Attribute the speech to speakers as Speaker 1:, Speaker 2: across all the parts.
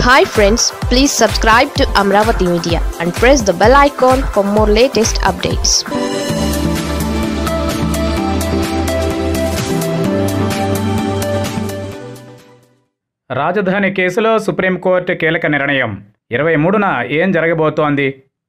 Speaker 1: hi friends please subscribe to Amaravati media and press the bell icon for more latest updates
Speaker 2: రాజధాని కేసులో supreme court కీలక నిర్ణయం ఇరవై మూడున ఏం జరగబోతోంది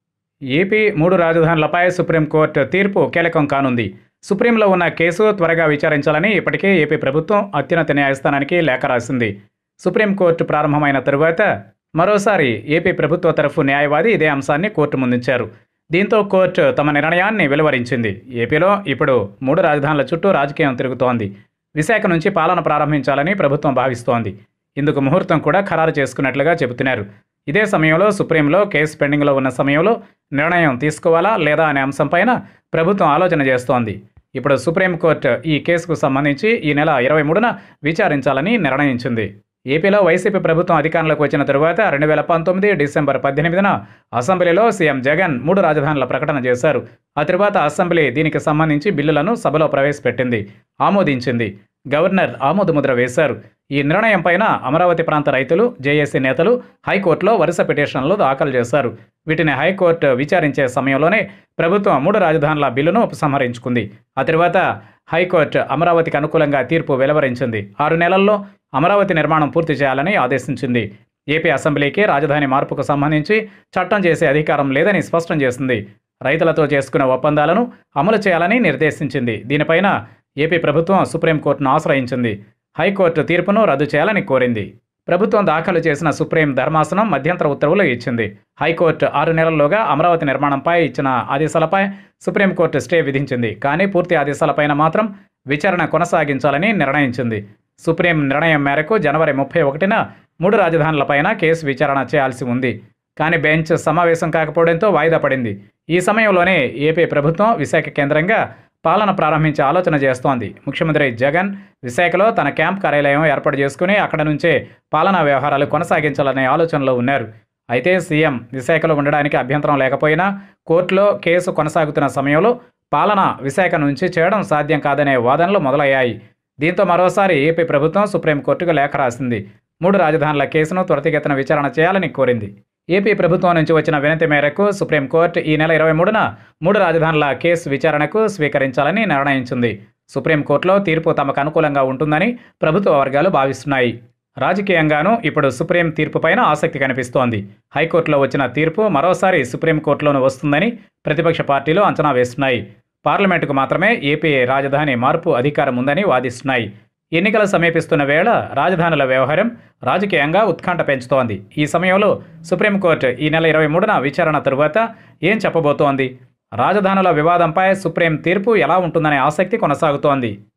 Speaker 2: ఏపీ మూడు రాజధానులపై సుప్రీంకోర్టు తీర్పు కీలకం కానుంది సుప్రీంలో ఉన్న కేసు త్వరగా విచారించాలని ఇప్పటికే ఏపీ ప్రభుత్వం అత్యున్నత న్యాయస్థానానికి లేఖ రాసింది సుప్రీంకోర్టు ప్రారంభమైన తరువాత మరోసారి ఏపీ ప్రభుత్వ తరఫు న్యాయవాది ఇదే అంశాన్ని కోర్టు ముందుంచారు దీంతో కోర్టు తమ నిర్ణయాన్ని వెలువరించింది ఏపీలో ఇప్పుడు మూడు రాజధానుల చుట్టూ రాజకీయం తిరుగుతోంది విశాఖ నుంచి పాలన ప్రారంభించాలని ప్రభుత్వం భావిస్తోంది ఇందుకు ముహూర్తం కూడా ఖరారు చేసుకున్నట్లుగా చెబుతున్నారు ఇదే సమయంలో సుప్రీంలో కేసు పెండింగ్లో ఉన్న సమయంలో నిర్ణయం తీసుకోవాలా లేదా అనే అంశంపైన ప్రభుత్వం ఆలోచన చేస్తోంది ఇప్పుడు సుప్రీంకోర్టు ఈ కేసుకు సంబంధించి ఈ నెల ఇరవై మూడున విచారించాలని నిర్ణయించింది ఏపీలో వైసీపీ ప్రభుత్వం అధికారంలోకి వచ్చిన తరువాత రెండు వేల పంతొమ్మిది డిసెంబర్ పద్దెనిమిదిన అసెంబ్లీలో సీఎం జగన్ మూడు రాజధానుల ప్రకటన చేశారు ఆ తరువాత అసెంబ్లీ దీనికి సంబంధించి బిల్లులను సభలో ప్రవేశపెట్టింది ఆమోదించింది గవర్నర్ ఆమోదముద్ర వేశారు ఈ నిర్ణయం పైన అమరావతి ప్రాంత రైతులు జేఏసీ నేతలు హైకోర్టులో వరుస పిటిషన్లు దాఖలు చేశారు వీటిని హైకోర్టు విచారించే సమయంలోనే ప్రభుత్వం మూడు రాజధానుల బిల్లును ఉపసంహరించుకుంది ఆ తర్వాత హైకోర్టు అమరావతికి అనుకూలంగా తీర్పు వెలువరించింది ఆరు నెలల్లో అమరావతి నిర్మాణం పూర్తి చేయాలని ఆదేశించింది ఏపీ అసెంబ్లీకి రాజధాని మార్పుకు సంబంధించి చట్టం చేసే అధికారం లేదని స్పష్టం చేసింది రైతులతో చేసుకున్న ఒప్పందాలను అమలు చేయాలని నిర్దేశించింది దీనిపైన ఏపీ ప్రభుత్వం సుప్రీంకోర్టును ఆశ్రయించింది హైకోర్టు తీర్పును రద్దు చేయాలని కోరింది ప్రభుత్వం దాఖలు చేసిన సుప్రీం ధర్మాసనం మధ్యంతర ఉత్తర్వులు ఇచ్చింది హైకోర్టు ఆరు నెలల్లోగా అమరావతి నిర్మాణంపై ఇచ్చిన ఆదేశాలపై సుప్రీంకోర్టు స్టే విధించింది కానీ పూర్తి ఆదేశాలపైన మాత్రం విచారణ కొనసాగించాలని నిర్ణయించింది సుప్రీం నిర్ణయం మేరకు జనవరి ముప్పై ఒకటిన మూడు రాజధానులపైన కేసు విచారణ చేయాల్సి ఉంది కానీ బెంచ్ సమావేశం కాకపోవడంతో వాయిదా పడింది ఈ సమయంలోనే ఏపీ ప్రభుత్వం విశాఖ కేంద్రంగా పాలన ప్రారంభించే ఆలోచన చేస్తోంది ముఖ్యమంత్రి జగన్ విశాఖలో తన క్యాంప్ కార్యాలయం ఏర్పాటు చేసుకుని అక్కడ నుంచే పాలనా వ్యవహారాలు కొనసాగించాలనే ఆలోచనలో ఉన్నారు అయితే సీఎం విశాఖలో ఉండడానికి అభ్యంతరం లేకపోయినా కోర్టులో కేసు కొనసాగుతున్న సమయంలో పాలన విశాఖ నుంచి చేయడం సాధ్యం కాదనే వాదనలు మొదలయ్యాయి దీంతో మరోసారి ఏపీ ప్రభుత్వం సుప్రీంకోర్టుకు లేఖ రాసింది మూడు రాజధానుల కేసును త్వరితగతిన విచారణ చేయాలని కోరింది ఏపీ ప్రభుత్వం నుంచి వచ్చిన వినతి మేరకు సుప్రీంకోర్టు ఈ నెల ఇరవై మూడున మూడు రాజధానుల కేసు విచారణకు స్వీకరించాలని నిర్ణయించింది సుప్రీంకోర్టులో తీర్పు తమకు అనుకూలంగా ఉంటుందని ప్రభుత్వ వర్గాలు భావిస్తున్నాయి రాజకీయంగానూ ఇప్పుడు సుప్రీం తీర్పుపైన ఆసక్తి కనిపిస్తోంది హైకోర్టులో వచ్చిన తీర్పు మరోసారి సుప్రీంకోర్టులోనూ వస్తుందని ప్రతిపక్ష పార్టీలు అంచనా వేస్తున్నాయి పార్లమెంటుకు మాత్రమే ఏపీ రాజధాని మార్పు అధికారం ఉందని వాదిస్తున్నాయి ఎన్నికలు సమీపిస్తున్న వేళ రాజధానుల వ్యవహారం రాజకీయంగా ఉత్కంఠ పెంచుతోంది ఈ సమయంలో సుప్రీంకోర్టు ఈ నెల ఇరవై మూడున విచారణ తరువాత ఏం చెప్పబోతోంది రాజధానుల వివాదంపై సుప్రీం తీర్పు ఎలా ఉంటుందనే ఆసక్తి కొనసాగుతోంది